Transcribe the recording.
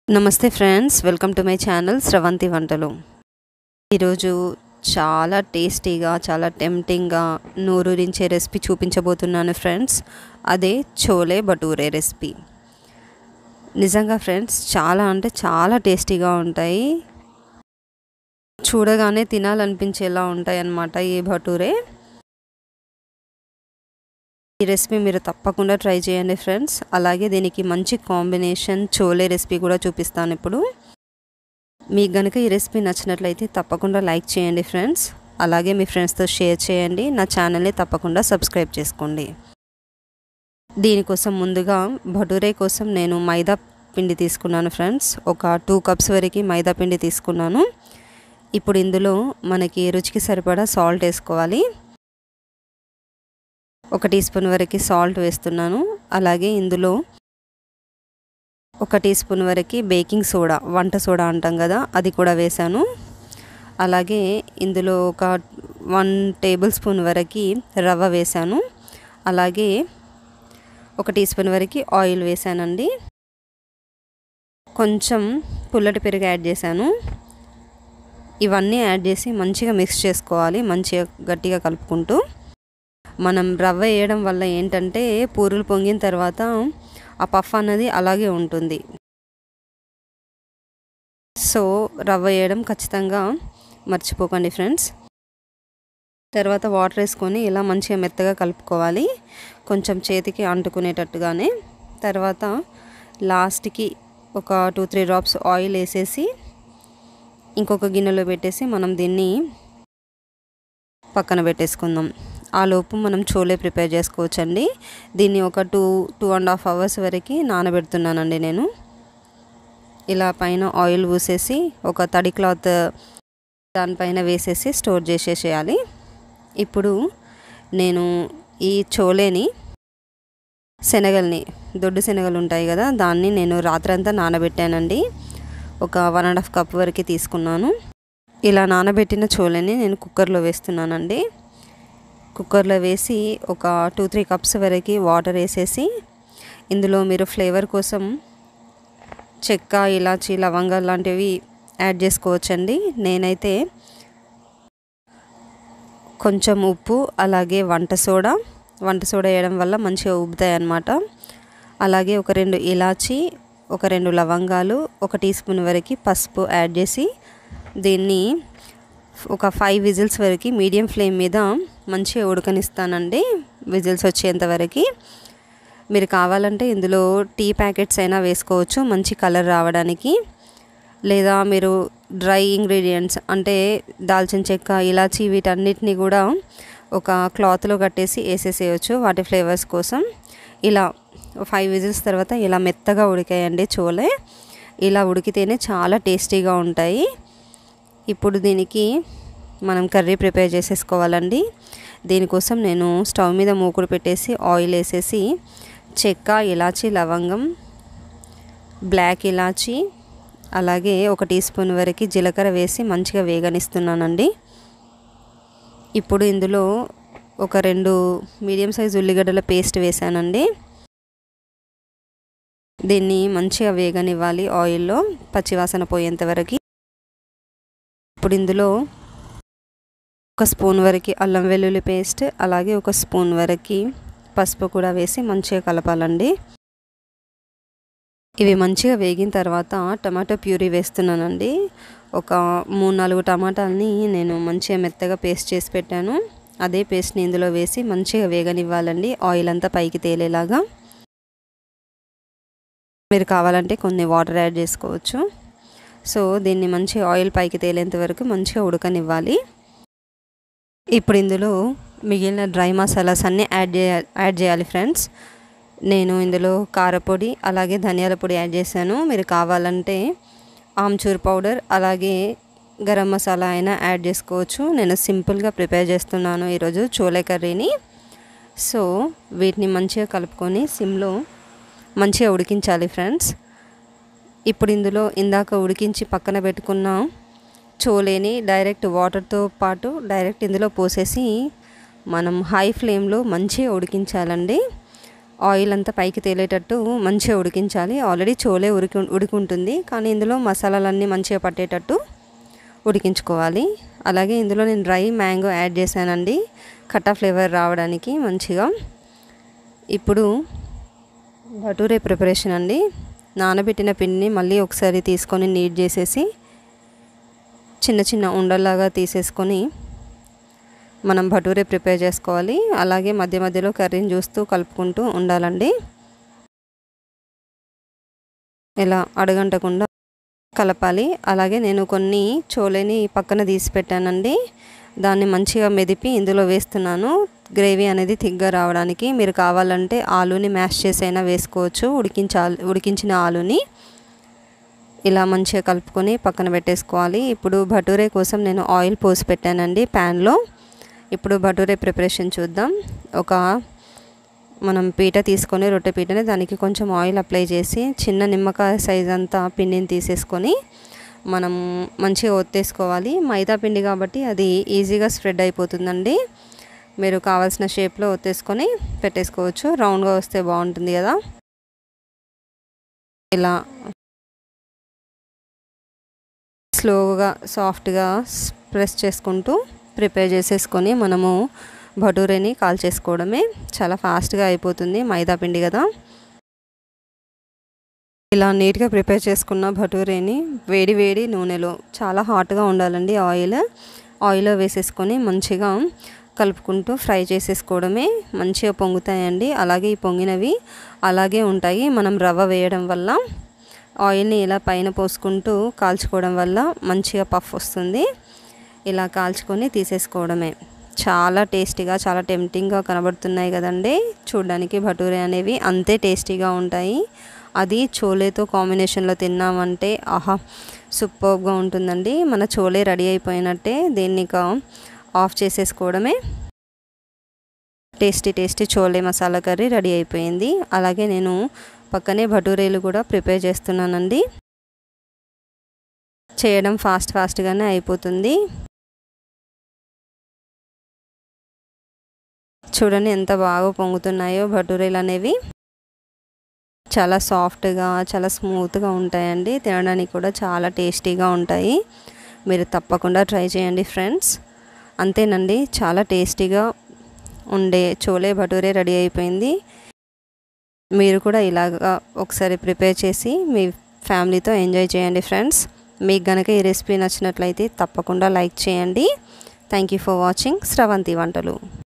నమస్తే friends welcome to my channel Sravanthi వంటలు ఈరోజు చాలా టేస్టీగా చాలా టెంప్టింగ్గా నోరూరించే రెసిపీ చూపించబోతున్నాను ఫ్రెండ్స్ అదే చోలే భటూరే రెసిపీ నిజంగా ఫ్రెండ్స్ చాలా అంటే చాలా టేస్టీగా ఉంటాయి చూడగానే తినాలనిపించేలా ఉంటాయి అన్నమాట ఈ భటూరే ఈ రెసిపీ మీరు తప్పకుండా ట్రై చేయండి ఫ్రెండ్స్ అలాగే దీనికి మంచి కాంబినేషన్ చోలే రెసిపీ కూడా చూపిస్తాను ఇప్పుడు మీకు కనుక ఈ రెసిపీ నచ్చినట్లయితే తప్పకుండా లైక్ చేయండి ఫ్రెండ్స్ అలాగే మీ ఫ్రెండ్స్తో షేర్ చేయండి నా ఛానల్ని తప్పకుండా సబ్స్క్రైబ్ చేసుకోండి దీనికోసం ముందుగా భటూరే కోసం నేను మైదా పిండి తీసుకున్నాను ఫ్రెండ్స్ ఒక టూ కప్స్ వరకు మైదా పిండి తీసుకున్నాను ఇప్పుడు ఇందులో మనకి రుచికి సరిపడా సాల్ట్ వేసుకోవాలి ఒక టీ స్పూన్ వరకు సాల్ట్ వేస్తున్నాను అలాగే ఇందులో ఒక టీ స్పూన్ వరకు బేకింగ్ సోడా వంట సోడా అంటాం కదా అది కూడా వేసాను అలాగే ఇందులో ఒక వన్ టేబుల్ స్పూన్ వరకు రవ్వ వేసాను అలాగే ఒక టీ స్పూన్ వరకు ఆయిల్ వేసానండి కొంచెం పుల్లటి పెరుగు యాడ్ చేశాను ఇవన్నీ యాడ్ చేసి మంచిగా మిక్స్ చేసుకోవాలి మంచిగా గట్టిగా కలుపుకుంటూ మనం రవ్వ వేయడం వల్ల ఏంటంటే పూరులు పొంగిన తర్వాత ఆ పఫ్ అన్నది అలాగే ఉంటుంది సో రవ్వ వేయడం ఖచ్చితంగా మర్చిపోకండి ఫ్రెండ్స్ తర్వాత వాటర్ వేసుకొని ఇలా మంచిగా మెత్తగా కలుపుకోవాలి కొంచెం చేతికి అంటుకునేటట్టుగానే తర్వాత లాస్ట్కి ఒక టూ త్రీ డ్రాప్స్ ఆయిల్ వేసేసి ఇంకొక గిన్నెలో పెట్టేసి మనం దీన్ని పక్కన పెట్టేసుకుందాం ఆ లోపు మనం చోలే ప్రిపేర్ చేసుకోవచ్చండి దీన్ని ఒక two two and half hours వరకు నానబెడుతున్నానండి నేను ఇలా పైన ఆయిల్ పూసేసి ఒక తడి క్లాత్ దానిపైన వేసేసి స్టోర్ చేసేసేయాలి ఇప్పుడు నేను ఈ చోలేని శనగల్ని దొడ్డు శనగలు ఉంటాయి కదా దాన్ని నేను రాత్రంతా నానబెట్టానండి ఒక వన్ అండ్ హాఫ్ కప్ వరకు తీసుకున్నాను ఇలా నానబెట్టిన చోలని నేను కుక్కర్లో వేస్తున్నానండి కుక్కర్లో వేసి ఒక టూ త్రీ కప్స్ వరకు వాటర్ వేసేసి ఇందులో మీరు ఫ్లేవర్ కోసం చెక్క ఇలాచి లవంగాలు లాంటివి యాడ్ చేసుకోవచ్చండి నేనైతే కొంచెం ఉప్పు అలాగే వంట సోడా వంట సోడా వేయడం వల్ల మంచిగా ఉబ్బుతాయి అన్నమాట అలాగే ఒక రెండు ఇలాచి ఒక రెండు లవంగాలు ఒక టీ స్పూన్ వరకు పసుపు యాడ్ చేసి దీన్ని ఒక ఫైవ్ విజిల్స్ వరకు మీడియం ఫ్లేమ్ మీద మంచిగా ఉడకనిస్తానండి విజిల్స్ వచ్చేంత వరకు మీరు కావాలంటే ఇందులో టీ ప్యాకెట్స్ అయినా వేసుకోవచ్చు మంచి కలర్ రావడానికి లేదా మీరు డ్రై ఇంగ్రీడియంట్స్ అంటే దాల్చిన చెక్క ఇలాచి వీటన్నిటిని కూడా ఒక క్లాత్లో కట్టేసి వేసేసేయచ్చు వాటి ఫ్లేవర్స్ కోసం ఇలా ఫైవ్ విజిల్స్ తర్వాత ఇలా మెత్తగా ఉడికాయండి చోలే ఇలా ఉడికితేనే చాలా టేస్టీగా ఉంటాయి ఇప్పుడు దీనికి మనం కర్రీ ప్రిపేర్ చేసేసుకోవాలండి దీనికోసం నేను స్టవ్ మీద మూకుడు పెట్టేసి ఆయిల్ వేసేసి చెక్క ఇలాచి లవంగం బ్లాక్ ఇలాచి అలాగే ఒక టీ స్పూన్ వరకు జీలకర్ర వేసి మంచిగా వేగనిస్తున్నానండి ఇప్పుడు ఇందులో ఒక రెండు మీడియం సైజ్ ఉల్లిగడ్డల పేస్ట్ వేసానండి దీన్ని మంచిగా వేగనివ్వాలి ఆయిల్లో పచ్చివాసన పోయేంత వరకు ఇప్పుడు ఇందులో ఒక స్పూన్ వరకు అల్లం వెల్లుల్లి పేస్ట్ అలాగే ఒక స్పూన్ వరకు పసుపు కూడా వేసి మంచిగా కలపాలండి ఇవి మంచిగా వేగిన తర్వాత టమాటో ప్యూరీ వేస్తున్నానండి ఒక మూడు నాలుగు టమాటాలని నేను మంచిగా మెత్తగా పేస్ట్ చేసి పెట్టాను అదే పేస్ట్ని ఇందులో వేసి మంచిగా వేగనివ్వాలండి ఆయిల్ అంతా పైకి తేలేలాగా మీరు కావాలంటే కొన్ని వాటర్ యాడ్ చేసుకోవచ్చు సో దీన్ని మంచి ఆయిల్ పైకి తేలేంత వరకు మంచిగా ఉడకనివ్వాలి ఇప్పుడు ఇందులో మిగిలిన డ్రై మసాలాస్ అన్నీ యాడ్ చేయ యాడ్ చేయాలి ఫ్రెండ్స్ నేను ఇందులో కారపొడి అలాగే ధనియాల పొడి యాడ్ చేశాను మీరు కావాలంటే ఆమ్చూర్ పౌడర్ అలాగే గరం మసాలా అయినా యాడ్ చేసుకోవచ్చు నేను సింపుల్గా ప్రిపేర్ చేస్తున్నాను ఈరోజు చోలే కర్రీని సో వీటిని మంచిగా కలుపుకొని సిమ్లో మంచిగా ఉడికించాలి ఫ్రెండ్స్ ఇప్పుడు ఇందులో ఇందాక ఉడికించి పక్కన పెట్టుకున్న చోలేని డైరెక్ట్ వాటర్తో పాటు డైరెక్ట్ ఇందులో పోసేసి మనం హై ఫ్లేమ్లో మంచిగా ఉడికించాలండి ఆయిల్ అంతా పైకి తేలేటట్టు మంచిగా ఉడికించాలి ఆల్రెడీ చోలే ఉడికి ఉడికుంటుంది కానీ ఇందులో మసాలాలన్నీ మంచిగా పట్టేటట్టు ఉడికించుకోవాలి అలాగే ఇందులో నేను డ్రై మ్యాంగో యాడ్ చేశానండి కట్టా ఫ్లేవర్ రావడానికి మంచిగా ఇప్పుడు భటూరే ప్రిపరేషన్ అండి నానబెట్టిన పిండిని మళ్ళీ ఒకసారి తీసుకొని నీట్ చేసేసి చిన్న చిన్న ఉండల్లాగా తీసేసుకొని మనం భటూరే ప్రిపేర్ చేసుకోవాలి అలాగే మధ్య మధ్యలో కర్రీని చూస్తూ కలుపుకుంటూ ఉండాలండి ఇలా అడగంటకుండా కలపాలి అలాగే నేను కొన్ని చోలేని పక్కన తీసి పెట్టానండి దాన్ని మంచిగా మెదిపి ఇందులో వేస్తున్నాను గ్రేవీ అనేది థిక్గా రావడానికి మీరు కావాలంటే ఆలుని మ్యాష్ చేసైనా వేసుకోవచ్చు ఉడికించా ఉడికించిన ఆలుని ఇలా మంచిగా కలుపుకొని పక్కన పెట్టేసుకోవాలి ఇప్పుడు భటూరే కోసం నేను ఆయిల్ పోసి పెట్టానండి ప్యాన్లో ఇప్పుడు భటూరే ప్రిపరేషన్ చూద్దాం ఒక మనం పీట తీసుకొని రొట్టె పీటని దానికి కొంచెం ఆయిల్ అప్లై చేసి చిన్న నిమ్మకాయ సైజ్ అంతా పిండిని తీసేసుకొని మనం మంచిగా ఒత్తేసుకోవాలి మైదా పిండి కాబట్టి అది ఈజీగా స్ప్రెడ్ అయిపోతుందండి మీరు కావాల్సిన షేప్లో ఒత్తేసుకొని పెట్టేసుకోవచ్చు రౌండ్గా వస్తే బాగుంటుంది కదా ఇలా స్లోగా సాఫ్ట్గా ప్రెస్ చేసుకుంటూ ప్రిపేర్ చేసేసుకొని మనము భటూరేని కాల్ చేసుకోవడమే చాలా ఫాస్ట్గా అయిపోతుంది మైదా పిండి కదా ఇలా నీట్గా ప్రిపేర్ చేసుకున్న భటూరేని వేడి వేడి నూనెలో చాలా హాట్గా ఉండాలండి ఆయిల్ ఆయిల్లో వేసేసుకొని మంచిగా కలుపుకుంటూ ఫ్రై చేసేసుకోవడమే మంచిగా పొంగుతాయండి అలాగే ఈ పొంగినవి అలాగే ఉంటాయి మనం రవ్వ వేయడం వల్ల ఆయిల్ని ఇలా పైన పోసుకుంటూ కాల్చుకోవడం వల్ల మంచిగా పఫ్ వస్తుంది ఇలా కాల్చుకొని తీసేసుకోవడమే చాలా టేస్టీగా చాలా టెంప్టింగ్గా కనబడుతున్నాయి కదండి చూడడానికి భటూరే అనేవి అంతే టేస్టీగా ఉంటాయి అది చోలేతో కాంబినేషన్లో తిన్నామంటే ఆహా సూపర్గా ఉంటుందండి మన చోలే రెడీ అయిపోయినట్టే దీన్ని ఇక ఆఫ్ చేసేసుకోవడమే tasty tasty chole masala curry ready అయిపోయింది అలాగే నేను పక్కనే భటూరేలు కూడా ప్రిపేర్ చేస్తున్నానండి చేయడం ఫాస్ట్ ఫాస్ట్గానే అయిపోతుంది చూడండి ఎంత బాగా పొంగుతున్నాయో భటూరేలు అనేవి చాలా సాఫ్ట్గా చాలా స్మూత్గా ఉంటాయండి తినడానికి కూడా చాలా టేస్టీగా ఉంటాయి మీరు తప్పకుండా ట్రై చేయండి ఫ్రెండ్స్ అంతేనండి చాలా టేస్టీగా ఉండే చోలే భటూరే రెడీ అయిపోయింది మీరు కూడా ఇలాగా ఒకసారి ప్రిపేర్ చేసి మీ ఫ్యామిలీతో ఎంజాయ్ చేయండి ఫ్రెండ్స్ మీకు కనుక ఈ రెసిపీ నచ్చినట్లయితే తప్పకుండా లైక్ చేయండి thank you for watching Sravanthi వంటలు